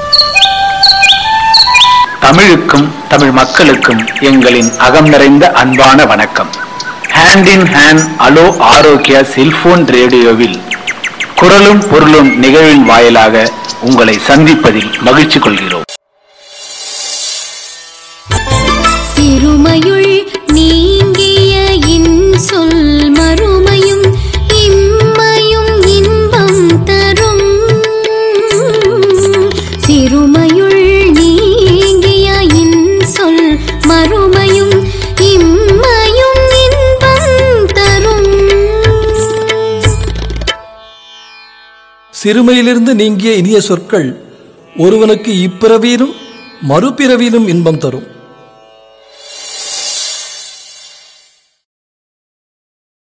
தமிழுக்கும் தமிழ் மக்களுக்கும் எங்களின் அகம் நிறைந்த அன்பான வணக்கம் hand in hand hello Arokkiya cellphone ரேடியோவில் குரலும் பொருளும் நிகழ்வின் வாயிலாக உங்களை சந்திப்பதில் மகிழ்ச்சி கொள்கிறோம் சிறுமையுள் நீங்கிய இன்சொல் மறுமையும் இம்மையும் இன்பம் தரும் சிறுமையுள் நீங்கிய இன்சொல் மறுமையும் இம்மையும் இன்பம் தரும் சிறுமையிலிருந்து நீங்கிய இனிய சொற்கள் ஒருவனுக்கு இப்பிறவியிலும் மறுபிறவியிலும் இன்பம் தரும்